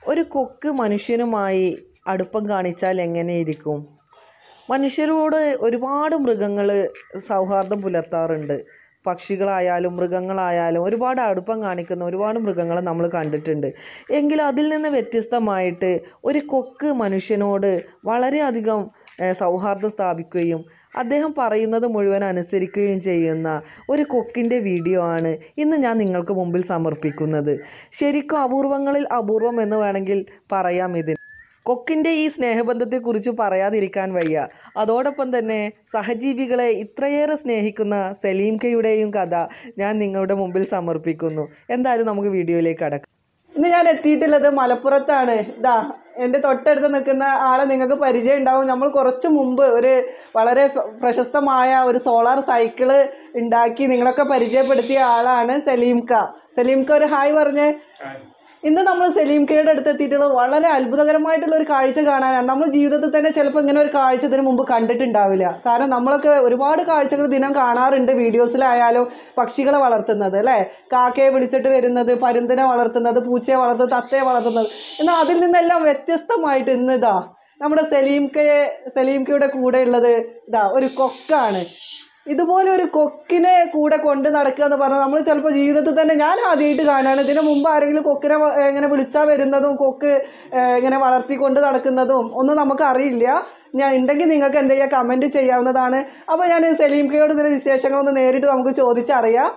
ഒരു കൊക്ക് മനുഷ്യനുമായി അടുപ്പം കാണിച്ചാൽ എങ്ങനെയിരിക്കും മനുഷ്യരോട് ഒരുപാട് മൃഗങ്ങൾ സൗഹാർദ്ദം പുലർത്താറുണ്ട് പക്ഷികളായാലും മൃഗങ്ങളായാലും ഒരുപാട് അടുപ്പം കാണിക്കുന്ന ഒരുപാട് മൃഗങ്ങളെ നമ്മൾ കണ്ടിട്ടുണ്ട് എങ്കിലും അതിൽ നിന്ന് വ്യത്യസ്തമായിട്ട് ഒരു കൊക്ക് മനുഷ്യനോട് വളരെയധികം ഏഹ്, സൗഹാർദ്ദം സ്ഥാപിക്കുകയും അദ്ദേഹം പറയുന്നത് മുഴുവൻ അനുസരിക്കുകയും ചെയ്യുന്ന ഒരു കൊക്കിൻ്റെ വീഡിയോ ആണ് ഇന്ന് ഞാൻ നിങ്ങൾക്ക് മുമ്പിൽ സമർപ്പിക്കുന്നത് ശരിക്കും അപൂർവങ്ങളിൽ അപൂർവം എന്ന് വേണമെങ്കിൽ പറയാം ഇതിന് കൊക്കിൻ്റെ ഈ സ്നേഹബന്ധത്തെക്കുറിച്ച് പറയാതിരിക്കാൻ വയ്യ അതോടൊപ്പം തന്നെ സഹജീവികളെ ഇത്രയേറെ സ്നേഹിക്കുന്ന സലീം കയുടെയും കഥ ഞാൻ നിങ്ങളുടെ മുമ്പിൽ സമർപ്പിക്കുന്നു എന്തായാലും നമുക്ക് വീഡിയോയിലേക്ക് കടക്കാം ഇന്ന് ഞാൻ എത്തിയിട്ടുള്ളത് മലപ്പുറത്താണ് ഇതാ എൻ്റെ തൊട്ടടുത്ത് നിൽക്കുന്ന ആളെ നിങ്ങൾക്ക് പരിചയം ഉണ്ടാവും നമ്മൾ കുറച്ച് മുമ്പ് ഒരു വളരെ പ്ര- പ്രശസ്തമായ ഒരു സോളാർ സൈക്കിള് ഉണ്ടാക്കി നിങ്ങളൊക്കെ പരിചയപ്പെടുത്തിയ ആളാണ് സലീംക സലീംക ഒരു ഹായ് പറഞ്ഞേ ഇന്ന് നമ്മൾ സലീം കയുടെ അടുത്ത് എത്തിയിട്ടുള്ളത് വളരെ അത്ഭുതകരമായിട്ടുള്ള ഒരു കാഴ്ച കാണാനാണ് നമ്മൾ ജീവിതത്തിൽ തന്നെ ചിലപ്പോൾ ഇങ്ങനെ ഒരു കാഴ്ച ഇതിനു മുമ്പ് കണ്ടിട്ടുണ്ടാവില്ല കാരണം നമ്മളൊക്കെ ഒരുപാട് കാഴ്ചകൾ ദിനം കാണാറുണ്ട് വീഡിയോസിലായാലും പക്ഷികളെ വളർത്തുന്നത് അല്ലേ കാക്കയെ വിളിച്ചിട്ട് വരുന്നത് പരുന്തിനെ വളർത്തുന്നത് പൂച്ചയെ വളർത്തുന്നത് തത്തയെ വളർത്തുന്നത് എന്നാൽ അതിൽ നിന്നെല്ലാം വ്യത്യസ്തമായിട്ട് ഇന്ന് ഇതാ നമ്മുടെ സലീം കയെ സലീം കയുടെ കൂടെ ഉള്ളത് ഇതാ ഒരു കൊക്കാണ് ഇതുപോലെ ഒരു കൊക്കിനെ കൂടെ കൊണ്ട് നടക്കുക എന്ന് പറഞ്ഞാൽ നമ്മൾ ചിലപ്പോൾ ജീവിതത്തിൽ തന്നെ ഞാൻ ആദ്യമായിട്ട് കാണുകയാണ് ഇതിനു മുമ്പ് ആരെങ്കിലും കൊക്കിനെ വ- ഏഹ് ഇങ്ങനെ വിളിച്ചാൽ വരുന്നതും കൊക്ക് ഏഹ് ഇങ്ങനെ വളർത്തിക്കൊണ്ട് നടക്കുന്നതും ഒന്നും നമുക്ക് അറിയില്ല ഞാൻ ഉണ്ടെങ്കിൽ നിങ്ങൾക്ക് എന്ത് ചെയ്യുക കമൻറ്റ് ചെയ്യാവുന്നതാണ് അപ്പോൾ ഞാൻ സലീം കയോട് ഇതിൻ്റെ വിശേഷങ്ങളൊന്ന് നേരിട്ട് നമുക്ക് ചോദിച്ചറിയാം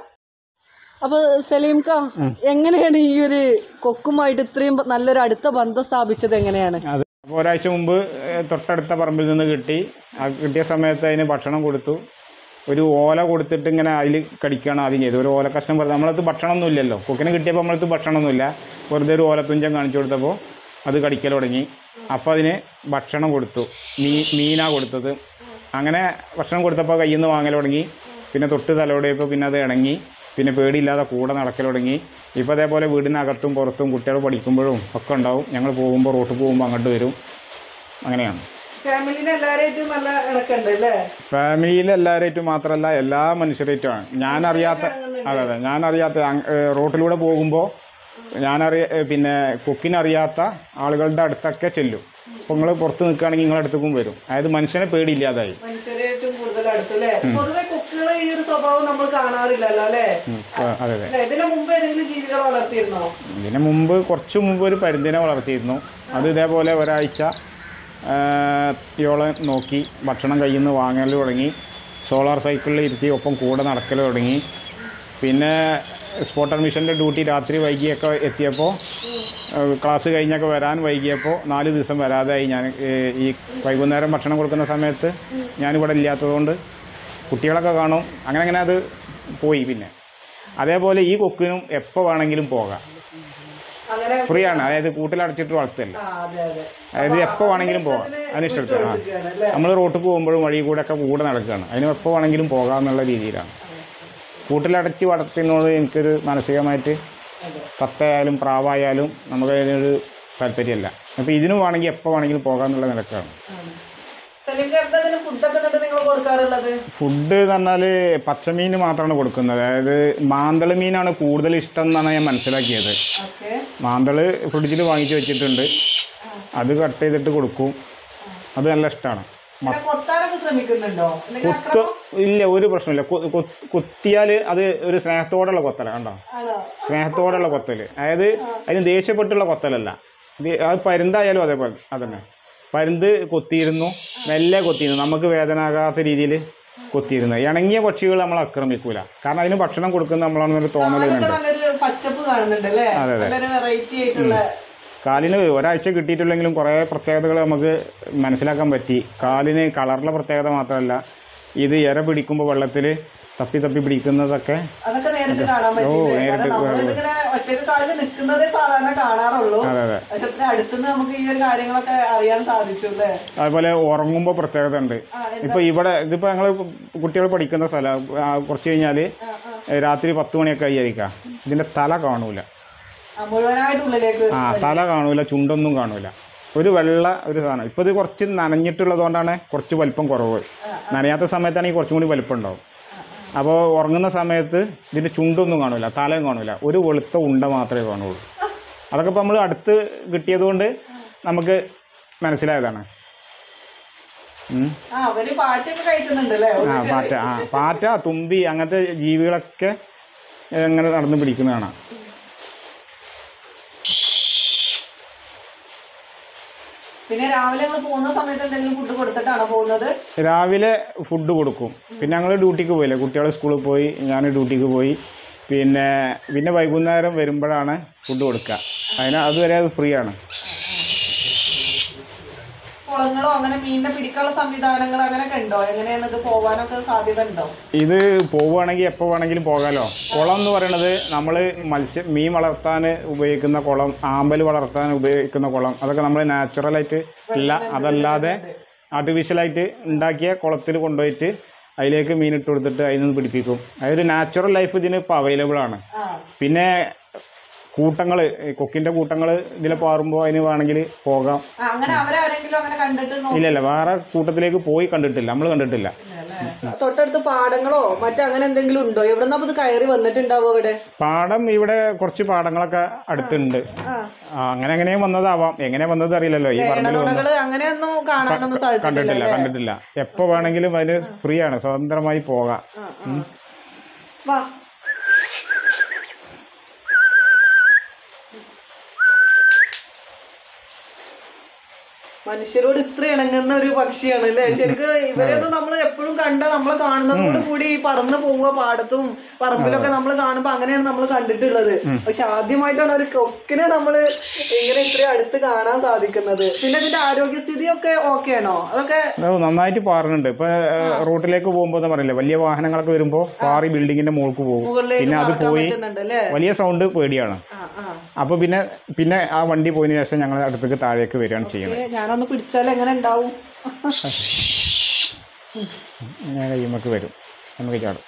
അപ്പോൾ സലീം ക എങ്ങനെയാണ് ഈ ഒരു കൊക്കുമായിട്ട് ഇത്രയും നല്ലൊരു അടുത്ത ബന്ധം സ്ഥാപിച്ചത് എങ്ങനെയാണ് അത് അപ്പോൾ ഒരാഴ്ച മുമ്പ് ഏഹ്, തൊട്ടടുത്ത പറമ്പിൽ നിന്ന് കിട്ടി ആ കിട്ടിയ സമയത്ത് അതിന് ഭക്ഷണം കൊടുത്തു ഒരു ഓല കൊടുത്തിട്ട് ഇങ്ങനെ അതിൽ കടിക്കുകയാണ് ആദ്യം ചെയ്തത് ഒരു ഓല കഷ്ണം വെറുതെ നമ്മളത് ഭക്ഷണമൊന്നും ഇല്ലല്ലോ കുക്കിനെ കിട്ടിയപ്പോൾ നമ്മളത് ഭക്ഷണമൊന്നുമില്ല വെറുതെ ഒരു ഓലത്തുഞ്ചം കാണിച്ചു കൊടുത്തപ്പോൾ അത് കടിക്കൽ തുടങ്ങി അപ്പോൾ അതിന് ഭക്ഷണം കൊടുത്തു മീ മീനാ കൊടുത്തത് അങ്ങനെ ഭക്ഷണം കൊടുത്തപ്പോൾ കയ്യിൽ നിന്ന് വാങ്ങൽ തുടങ്ങി പിന്നെ തൊട്ട് തലോടിയപ്പോൾ പിന്നെ അത് ഇണങ്ങി പിന്നെ പേടിയില്ലാതെ കൂടെ നടക്കൽ തുടങ്ങി ഇപ്പോൾ അതേപോലെ വീടിനകത്തും പുറത്തും കുട്ടികൾ പഠിക്കുമ്പോഴും ഒക്കെ ഉണ്ടാവും ഞങ്ങൾ പോകുമ്പോൾ റോട്ടിൽ പോകുമ്പോൾ അങ്ങോട്ട് വരും അങ്ങനെയാണ് ഫാമിലിനെ എല്ലാവരായിട്ടും നല്ല ഇണക്കുണ്ട് അല്ലേ ഫാമിലിയിൽ എല്ലാവരായിട്ടും മാത്രമല്ല എല്ലാ മനുഷ്യരായിട്ടുമാണ് ഞാനറിയാത്ത അതെ അതെ ഞാനറിയാത്ത അങ്- ഏഹ് റോട്ടിലൂടെ പോകുമ്പോൾ ഞാനറിയ ഏഹ് പിന്നെ കുക്കിനറിയാത്ത ആളുകളുടെ അടുത്തൊക്കെ ചെല്ലും അപ്പോൾ നിങ്ങൾ പുറത്ത് നിൽക്കുകയാണെങ്കിൽ നിങ്ങളുടെ അടുത്തേക്കും വരും അതായത് മനുഷ്യനെ പേടിയില്ലാതായി മനുഷ്യരായിട്ടും കൂടുതൽ അടുത്തല്ലേ പൊതുവെ കുട്ടികളെ ഈ ഒരു സ്വഭാവം നമ്മൾ കാണാറില്ലല്ലോ അല്ലേ ഉം, ആ, അതെ അതെ അല്ലേ? ഇതിനു മുമ്പ് ഏതെങ്കിലും ജീവികളെ വളർത്തിയിരുന്നോ ഇതിന് മുമ്പ് കുറച്ച് മുമ്പ് ഒരു പരുന്തിനെ വളർത്തിയിരുന്നു അത് ഇതേപോലെ ഒരാഴ്ച ആ, യോളം നോക്കി ഭക്ഷണം കയ്യിൽ നിന്ന് വാങ്ങൽ തുടങ്ങി സോളാർ സൈക്കിളിൽ ഇരുത്തി ഒപ്പം കൂടെ നടക്കൽ തുടങ്ങി പിന്നെ സ്പോട്ടർ മിഷൻ്റെ ഡ്യൂട്ടി രാത്രി വൈകിയൊക്കെ എത്തിയപ്പോൾ ആ, ക്ലാസ് കഴിഞ്ഞൊക്കെ വരാൻ വൈകിയപ്പോൾ നാല് ദിവസം വരാതായി ഞാൻ ഏ, ഈ വൈകുന്നേരം ഭക്ഷണം കൊടുക്കുന്ന സമയത്ത് ഞാനിവിടെ ഇല്ലാത്തതുകൊണ്ട് കുട്ടികളൊക്കെ കാണും അങ്ങനെ അങ്ങനെ അത് പോയി പിന്നെ അതേപോലെ ഈ കൊക്കിനും എപ്പോൾ വേണമെങ്കിലും പോകാം അങ്ങനെ ഫ്രീ ആണ് അതായത് കൂട്ടിലടച്ചിട്ട് വളർത്തല്ല ആ, അതെ അതെ അതായത് എപ്പോൾ വേണമെങ്കിലും പോകാം അതിനിഷ്ടത്തിന് ആ നമ്മൾ റോട്ടിൽ പോകുമ്പോഴും വഴി കൂടെ ഒക്കെ കൂടെ നടക്കുകയാണ് അതിന് എപ്പോൾ വേണമെങ്കിലും പോകാം എന്നുള്ള രീതിയിലാണ് കൂട്ടിലടച്ച് വളർത്തുന്നതോട് എനിക്കൊരു മാനസികമായിട്ട് തത്തയായാലും പ്രാവായാലും നമുക്ക് അതിനൊരു താല്പര്യമല്ല അപ്പോൾ ഇതിനും വേണമെങ്കിൽ എപ്പോൾ വേണമെങ്കിലും പോകാം എന്നുള്ള നിലക്കാണ് സലീം കർത്തതിന് ഫുഡൊക്കെ എന്നിട്ട് നിങ്ങൾ കൊടുക്കാറുള്ളത് ഫുഡ് എന്ന് പറഞ്ഞാൽ പച്ചമീൻ മാത്രമാണ് കൊടുക്കുന്നത് അതായത് മാന്തൾ മീനാണ് കൂടുതൽ ഇഷ്ടം എന്നാണ് ഞാൻ മനസ്സിലാക്കിയത് ഓക്കെ മാന്തൾ ഫ്രിഡ്ജിൽ വാങ്ങിച്ച് വെച്ചിട്ടുണ്ട് അത് കട്ട് ചെയ്തിട്ട് കൊടുക്കും അത് നല്ല ഇഷ്ടമാണ് പിന്നെ കൊത്താനൊക്കെ ശ്രമിക്കുന്നുണ്ടോ എന്തെങ്കിലും കുത്ത് ഇല്ല ഒരു പ്രശ്നമില്ല കു- കു- കുത്തിയാൽ അത് ഒരു സ്നേഹത്തോടുള്ള കൊത്തല കണ്ടോ ആണോ സ്നേഹത്തോടുള്ള കൊത്തൽ അതായത് അതിന് ദേഷ്യപ്പെട്ടുള്ള കൊത്തലല്ല ഇത് അത് പരുന്തായാലും അതേപോലെ അതന്നെ പരുന്ത് കൊത്തിയിരുന്നു മെല്ലെ കൊത്തിയിരുന്നു നമുക്ക് വേദനാകാത്ത രീതിയിൽ കൊത്തിയിരുന്നു ഇണങ്ങിയ പക്ഷികൾ നമ്മൾ ആക്രമിക്കൂല കാരണം അതിന് ഭക്ഷണം കൊടുക്കുന്ന നമ്മളാണെന്നൊരു തോന്നൽ അതൊക്കെ കണ്ട് നല്ലൊരു പച്ചപ്പ് കാണുന്നുണ്ട് അല്ലേ അതെ, അതെ. നല്ലൊരു വെറൈറ്റി ആയിട്ടുള്ള കാലിന് ഒരാഴ്ച കിട്ടിയിട്ടില്ലെങ്കിലും കുറേ പ്രത്യേകതകൾ നമുക്ക് മനസ്സിലാക്കാൻ പറ്റി കാലിന് കളറിലെ പ്രത്യേകത മാത്രമല്ല ഇത് ഇര പിടിക്കുമ്പോൾ വെള്ളത്തിൽ തപ്പി തപ്പി പിടിക്കുന്നതൊക്കെ അതൊക്കെ നേരിട്ട് കാണാൻ പറ്റില്ലേ നേരിട്ട് കാരണം നമ്മളിതിങ്ങനെ ഒറ്റക്ക് കാലിൽ നിൽക്കുന്നതേ സാധാരണ കാണാറുള്ളൂ അതെ അതെ പക്ഷെ ഇത്ര അടുത്തുനിന്ന് നമുക്ക് ഈ ഒരു കാര്യങ്ങളൊക്കെ അറിയാൻ സാധിച്ചു അല്ലേ അതുപോലെ ഉറങ്ങുമ്പോൾ പ്രത്യേകത ഉണ്ട് ആ, ഇപ്പോൾ ഇവിടെ ഇതിപ്പോൾ ഞങ്ങൾ കുട്ടികൾ പഠിക്കുന്ന സ്ഥലം ആ, കുറച്ച് കഴിഞ്ഞാൽ രാത്രി പത്ത് മണിയൊക്കെ ആയിരിക്കാം ഇതിൻ്റെ തല കാണൂല ആ, മുഴുവനായിട്ട് ഉള്ളിലേക്ക് ആ തല കാണൂല ചുണ്ടൊന്നും കാണൂല ഒരു വെള്ള ഒരു സാധനം ഇപ്പോൾ ഇത് കുറച്ച് നനഞ്ഞിട്ടുള്ളതുകൊണ്ടാണ് കുറച്ച് വലിപ്പം കുറവ് നനയാത്ത സമയത്താണെങ്കിൽ കുറച്ചും കൂടി വലിപ്പം ഉണ്ടാവും അപ്പോൾ ഉറങ്ങുന്ന സമയത്ത് ഇതിൻ്റെ ചുണ്ടൊന്നും കാണൂല തലയും കാണൂല ഒരു വെളുത്ത ഉണ്ട മാത്രമേ കാണുള്ളൂ അതൊക്കെ ഇപ്പോൾ നമ്മൾ അടുത്ത് കിട്ടിയതുകൊണ്ട് നമുക്ക് മനസ്സിലായതാണ് ഉം. ആ അവര് പാറ്റൊക്കെ കഴിക്കുന്നുണ്ട് അല്ലേ ആ പാറ്റ ആ പാറ്റ തുമ്പി അങ്ങനത്തെ ജീവികളൊക്കെ ഇങ്ങനെ നടന്ന് പിടിക്കുന്ന കാണാം പിന്നെ രാവിലെ ഞങ്ങൾ പോകുന്ന സമയത്ത് എന്തെങ്കിലും ഫുഡ് കൊടുത്തിട്ടാണോ പോകുന്നത് രാവിലെ ഫുഡ് കൊടുക്കും പിന്നെ ഞങ്ങൾ ഡ്യൂട്ടിക്ക് പോയില്ലേ കുട്ടികൾ സ്കൂളിൽ പോയി ഞാൻ ഡ്യൂട്ടിക്ക് പോയി പിന്നെ പിന്നെ വൈകുന്നേരം വരുമ്പോഴാണ് ഫുഡ് കൊടുക്കുക അതിന് അതുവരെ അത് ഫ്രീ ആണ് കുളങ്ങളോ അങ്ങനെ മീനിനെ പിടിക്കാനുള്ള സംവിധാനങ്ങൾ അങ്ങനെയൊക്കെ ഉണ്ടോ എങ്ങനെയാണ് ഇത് പോവാനൊക്കെ സാധ്യത ഉണ്ടോ ഇത് പോവുകയാണെങ്കിൽ എപ്പോൾ വേണമെങ്കിലും പോകാമല്ലോ കുളം എന്ന് പറയുന്നത് നമ്മൾ മത്സ്യം മീൻ വളർത്താൻ ഉപയോഗിക്കുന്ന കുളം ആമ്പൽ വളർത്താൻ ഉപയോഗിക്കുന്ന കുളം അതൊക്കെ നമ്മൾ നാച്ചുറലായിട്ട് അല്ല അതല്ലാതെ ആർട്ടിഫിഷ്യലായിട്ട് ഉണ്ടാക്കിയ കുളത്തിൽ കൊണ്ടുപോയിട്ട് അതിലേക്ക് മീൻ ഇട്ട് കൊടുത്തിട്ട് അതിൽ നിന്ന് പിടിപ്പിക്കും അതൊരു നാച്ചുറൽ ലൈഫ് ഇതിന് ഇപ്പോൾ അവൈലബിൾ ആണ് ആ പിന്നെ കൂട്ടങ്ങൾ കൊക്കിൻ്റെ കൂട്ടങ്ങൾ ഇതിൽ പാറുമ്പോൾ അതിന് വേണമെങ്കിൽ പോകാം ആ, അങ്ങനെ അവരാരെങ്കിലും അങ്ങനെ കണ്ടിട്ട് നോ- ഇല്ല ഇല്ല വേറെ കൂട്ടത്തിലേക്ക് പോയി കണ്ടിട്ടില്ല നമ്മൾ കണ്ടിട്ടില്ല തൊട്ടടുത്ത് പാടങ്ങളോ മറ്റോ അങ്ങനെ എന്തെങ്കിലും ഉണ്ടോ എവിടെന്നാ ഇത് കയറി വന്നിട്ടുണ്ടാവോ ഇവിടെ പാടം ഇവിടെ കുറച്ച് പാടങ്ങളൊക്കെ അടുത്തുണ്ട് ആ. ആ, അങ്ങനെ എങ്ങനെയും വന്നതാവാം എങ്ങനെ വന്നത് അറിയില്ലല്ലോ ഈ പറമ്പിൽ വന്ന് ഇണകള് അങ്ങനെയൊന്നും കാണാനൊന്നും സാധിച്ചിട്ടില്ല കണ്ടിട്ടില്ല കണ്ടിട്ടില്ല എപ്പോൾ വേണമെങ്കിലും അതിന് ഫ്രീ ആണ് സ്വതന്ത്രമായി പോകാം ആ, ആ. വാ മനുഷ്യരോട് ഇത്ര ഇണങ്ങുന്ന ഒരു പക്ഷിയാണ് അല്ലേ ശരിക്കും ഇവരെയൊന്നും നമ്മൾ എപ്പോഴും കണ്ട നമ്മളെ കാണുന്നതോട് കൂടി ഈ പറന്ന് പോവുക പാടത്തും പറമ്പിലൊക്കെ നമ്മൾ കാണുമ്പോ അങ്ങനെയാണ് നമ്മൾ കണ്ടിട്ടുള്ളത് പക്ഷെ ആദ്യമായിട്ടാണ് ഒരു കൊക്കിനെ നമ്മൾ ഇങ്ങനെ ഇത്രയും അടുത്ത് കാണാൻ സാധിക്കുന്നത് പിന്നെ ഇതിന്റെ ആരോഗ്യസ്ഥിതിയൊക്കെ ഓക്കെ ആണോ അതൊക്കെ അത് നന്നായിട്ട് പാറുന്നുണ്ട് ഇപ്പൊ ഏഹ്, റോട്ടിലേക്ക് പോകുമ്പോൾ എന്ന് പറയില്ലേ വലിയ വാഹനങ്ങളൊക്കെ വരുമ്പോൾ പാറി ബിൽഡിങ്ങിന്റെ മുകൾക്ക് പോകും മുകളിലേക്ക് പിന്നെ അത് പറക്കാൻ പോയി പറ്റുന്നുണ്ട് അല്ലേ വലിയ സൗണ്ട് പേടിയാണ് ആ ആ അപ്പോൾ പിന്നെ പിന്നെ ആ വണ്ടി പോയതിനു ശേഷം ഞങ്ങൾ അടുത്തേക്ക് താഴേക്ക് വരികയാണ് ചെയ്യുന്നത് ഏ, ഞാനൊന്ന് പിടിച്ചാൽ എങ്ങനെ ഉണ്ടാവും ഞാൻ കഴിയുമ്പോൾ വരും നമുക്ക് ചാടും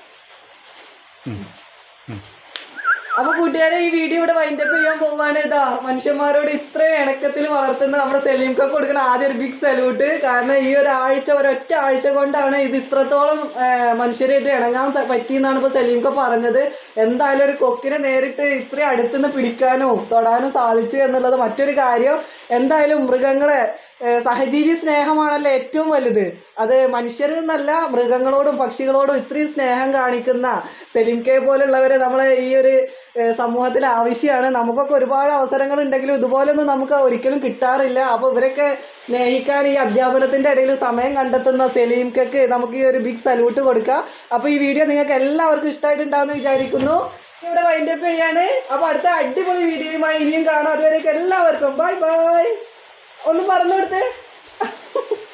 അപ്പൊ കൂട്ടുകാരെ ഈ വീഡിയോ ഇവിടെ വൈൻഡപ്പ് ചെയ്യാൻ പോവാണ് ഇതാ മനുഷ്യന്മാരോട് ഇത്ര ഇണക്കത്തിൽ വളർത്തുന്ന നമ്മുടെ സലീംക്കൊക്കെ കൊടുക്കുന്ന ആദ്യം ഒരു ബിഗ് സല്യൂട്ട് കാരണം ഈ ഒരാഴ്ച ഒരൊറ്റ ആഴ്ച കൊണ്ടാണ് ഇത് ഇത്രത്തോളം ആ, മനുഷ്യരായിട്ട് ഇണങ്ങാൻ സ- പറ്റിയെന്നാണ് ഇപ്പൊ സലീംക്ക പറഞ്ഞത് എന്തായാലും ഒരു കൊക്കിനെ നേരിട്ട് ഇത്രയും അടുത്തുനിന്ന് പിടിക്കാനോ തൊടാനോ സാധിച്ചു എന്നുള്ളത് മറ്റൊരു കാര്യം എന്തായാലും മൃഗങ്ങളെ ഏ, സഹജീവി സ്നേഹമാണല്ലോ ഏറ്റവും വലുത് അത് മനുഷ്യരെന്നല്ല മൃഗങ്ങളോടും പക്ഷികളോടും ഇത്രയും സ്നേഹം കാണിക്കുന്ന സലീം കെ പോലുള്ളവരെ നമ്മളെ ഈ ഒരു ഏ, സമൂഹത്തിൽ ആവശ്യമാണ് നമുക്കൊക്കെ ഒരുപാട് അവസരങ്ങൾ ഉണ്ടെങ്കിലും ഇതുപോലൊന്നും നമുക്ക് ഒരിക്കലും കിട്ടാറില്ല അപ്പോൾ ഇവരൊക്കെ സ്നേഹിക്കാൻ ഈ അധ്യാപനത്തിൻ്റെ ഇടയിൽ സമയം കണ്ടെത്തുന്ന സലീം കെക്ക് നമുക്ക് ഈ ഒരു ബിഗ് സല്യൂട്ട് കൊടുക്കാം അപ്പോൾ ഈ വീഡിയോ നിങ്ങൾക്ക് എല്ലാവർക്കും ഇഷ്ടമായിട്ടുണ്ടാവുമെന്ന് വിചാരിക്കുന്നു ഇവിടെ വൈൻഡപ്പ് ചെയ്യാണ് അപ്പോൾ അടുത്ത അടിപൊളി വീഡിയോയുമായി ഇനിയും കാണാം അതുവരേക്കും എല്ലാവർക്കും ബൈ ബൈ ഒന്ന് പറഞ്ഞു കൊടുത്തേ